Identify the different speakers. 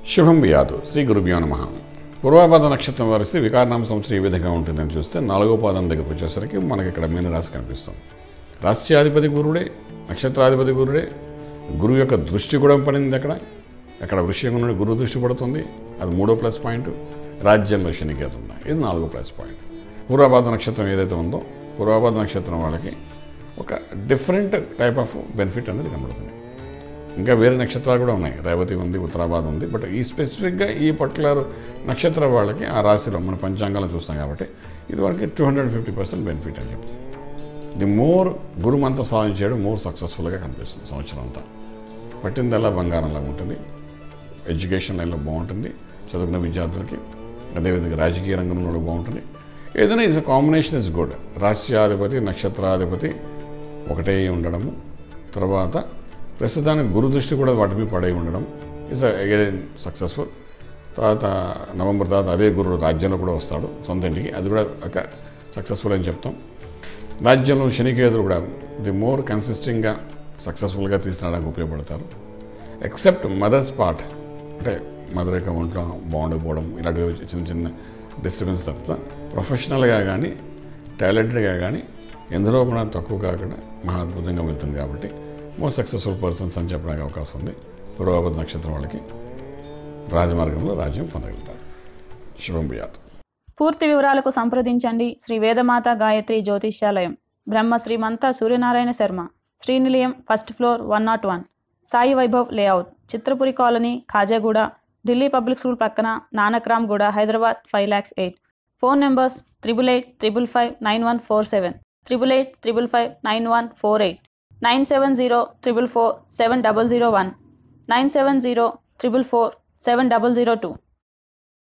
Speaker 1: శుభం వ్యాధు శ్రీ గురుభ్యో నమ పూర్వాపాద నక్షత్రం వరిసి వికారనామ సంవత్సరం ఏ విధంగా ఉంటుందని చూస్తే నాలుగో పాదం దగ్గరకు వచ్చేసరికి మనకి ఇక్కడ మీనరాశి కనిపిస్తుంది రాష్ట్రాధిపతి గురుడే నక్షత్రాధిపతి గురుడే గురువు యొక్క దృష్టి కూడా పడింది అక్కడ అక్కడ వృశ్చికం నుండి గురువు దృష్టి పడుతుంది అది మూడో ప్లస్ పాయింట్ రాజ్యంలో శనికేత ఉన్నాయి ఇది నాలుగో ప్లస్ పాయింట్ పూర్వాపాద నక్షత్రం ఏదైతే ఉందో పూర్వాపాద నక్షత్రం వాళ్ళకి ఒక డిఫరెంట్ టైప్ ఆఫ్ బెనిఫిట్ అనేది కనబడుతుంది ఇంకా వేరే నక్షత్రాలు కూడా ఉన్నాయి రేవతి ఉంది ఉత్తరాబాద్ ఉంది బట్ ఈ స్పెసిఫిక్గా ఈ పర్టికులర్ నక్షత్ర వాళ్ళకి ఆ రాశిలో మన పంచాంగాలను చూస్తాం కాబట్టి ఇది వాళ్ళకి two hundred fifty percent benefit అని చెప్తుంది ది మోర్ గురుమంతా సాధన చేయడం మోర్ సక్సెస్ఫుల్గా కనిపిస్తుంది సంవత్సరం అంతా పట్టిందల్లా బంగారంలాగా ఉంటుంది ఎడ్యుకేషన్ లైన్లో బాగుంటుంది చదువుకున్న విద్యార్థులకి అదేవిధంగా రాజకీయ రంగంలో కూడా బాగుంటుంది ఏదైనా ఇస్ కాంబినేషన్ ఇస్ గుడ్ రాష్ట్రాధిపతి నక్షత్రాధిపతి ఒకటే ఉండడము తర్వాత ప్రస్తుతానికి గురు దృష్టి కూడా వాటి మీద పడై ఉండడం ఇస్ సక్సెస్ఫుల్ తర్వాత నవంబర్ తర్వాత అదే గురుడు రాజ్యంలో కూడా వస్తాడు సొంత ఇంటికి అది కూడా ఒక సక్సెస్ఫుల్ అని చెప్తాం రాజ్యంలో శనికేతులు కూడా ది మోర్ కన్సిస్టింగ్గా సక్సెస్ఫుల్గా తీసుకురావడానికి ఉపయోగపడతారు ఎక్సెప్ట్ మదర్స్ పార్ట్ అంటే మదర్ యొక్క ఒంట్లో బాగుండకపోవడం ఇలాంటివి చిన్న చిన్న డిస్టర్బెన్స్ తప్ప ప్రొఫెషనల్గా కానీ టాలెంటెడ్గా కానీ ఎందులో కూడా తక్కువ కాకుండా మహా అద్భుతంగా వెళ్తుంది కాబట్టి మోస్ట్ సక్సెస్ఫుల్ పర్సన్స్ అని చెప్పడానికి అవకాశం ఉంది పూర్వపద నక్షత్రం వాళ్ళకి రాజమార్గంలో రాజ్యం పొందగలుగుతారు శుభం బియాత్
Speaker 2: పూర్తి వివరాలకు సంప్రదించండి Shri Vedamata Gayatri Jyotishyalayam Brahma Srimantha Suryanarayana Sharma Srinilayam first floor one nought one Sai Vaibhav layout Chitrapuri colony Khajaguda Delhi public school పక్కన Nanakramguda Hyderabad five lakhs eight phone numbers triple eight triple five nine one four seven triple eight triple five nine one four eight nine seven zero triple four seven double zero one nine seven zero triple four seven double zero two